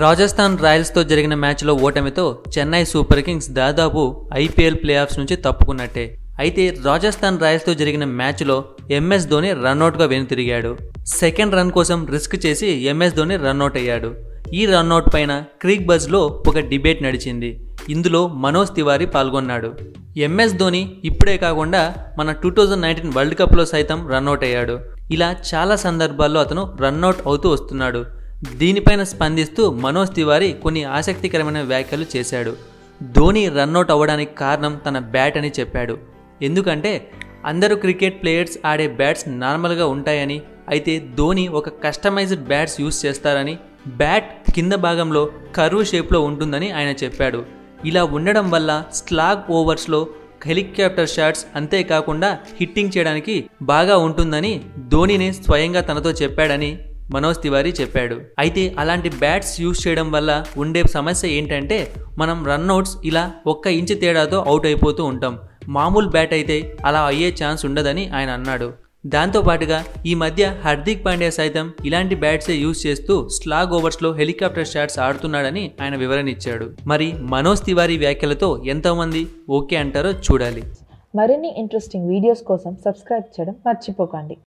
రాజస్థాన్ రాయల్స్తో జరిగిన మ్యాచ్లో ఓటమితో చెన్నై సూపర్ కింగ్స్ దాదాపు ఐపీఎల్ ప్లే ఆఫ్స్ నుంచి తప్పుకున్నట్టే అయితే రాజస్థాన్ రాయల్స్తో జరిగిన మ్యాచ్లో ఎంఎస్ ధోని రన్అట్గా వెనుతిరిగాడు సెకండ్ రన్ కోసం రిస్క్ చేసి ఎంఎస్ ధోని రన్అట్ అయ్యాడు ఈ రన్అట్ పైన క్రీక్ బజ్లో ఒక డిబేట్ నడిచింది ఇందులో మనోజ్ తివారీ పాల్గొన్నాడు ఎంఎస్ ధోని ఇప్పుడే కాకుండా మన టూ థౌజండ్ నైన్టీన్ వరల్డ్ కప్లో సైతం రన్అట్ అయ్యాడు ఇలా చాలా సందర్భాల్లో అతను రన్అట్ అవుతూ వస్తున్నాడు దీనిపైన స్పందిస్తూ మనోజ్ తివారీ కొన్ని ఆసక్తికరమైన వ్యాఖ్యలు చేశాడు ధోని రన్అట్ అవ్వడానికి కారణం తన బ్యాట్ అని చెప్పాడు ఎందుకంటే అందరూ క్రికెట్ ప్లేయర్స్ ఆడే బ్యాట్స్ నార్మల్గా ఉంటాయని అయితే ధోని ఒక కస్టమైజ్డ్ బ్యాట్స్ యూస్ చేస్తారని బ్యాట్ కింద భాగంలో కర్వ్ షేప్లో ఉంటుందని ఆయన చెప్పాడు ఇలా ఉండడం వల్ల స్లాగ్ ఓవర్స్లో హెలికాప్టర్ షాట్స్ అంతేకాకుండా హిట్టింగ్ చేయడానికి బాగా ఉంటుందని ధోనిని స్వయంగా తనతో చెప్పాడని మనోజ్ తివారీ చెప్పాడు అయితే అలాంటి బ్యాట్స్ యూజ్ చేయడం వల్ల ఉండే సమస్య ఏంటంటే మనం రన్అట్స్ ఇలా ఒక్క ఇంచు తేడాతో అవుట్ అయిపోతూ ఉంటాం మామూలు బ్యాట్ అయితే అలా అయ్యే ఛాన్స్ ఉండదని ఆయన అన్నాడు దాంతోపాటుగా ఈ మధ్య హార్దిక్ పాండ్యా సైతం ఇలాంటి బ్యాట్సే యూజ్ చేస్తూ స్లాగ్ ఓవర్స్లో హెలికాప్టర్ షాట్స్ ఆడుతున్నాడని ఆయన వివరణ ఇచ్చాడు మరి మనోజ్ తివారీ వ్యాఖ్యలతో ఎంతమంది ఓకే అంటారో చూడాలి మరిన్ని ఇంట్రెస్టింగ్ వీడియోస్ కోసం సబ్స్క్రైబ్ చేయడం మర్చిపోకండి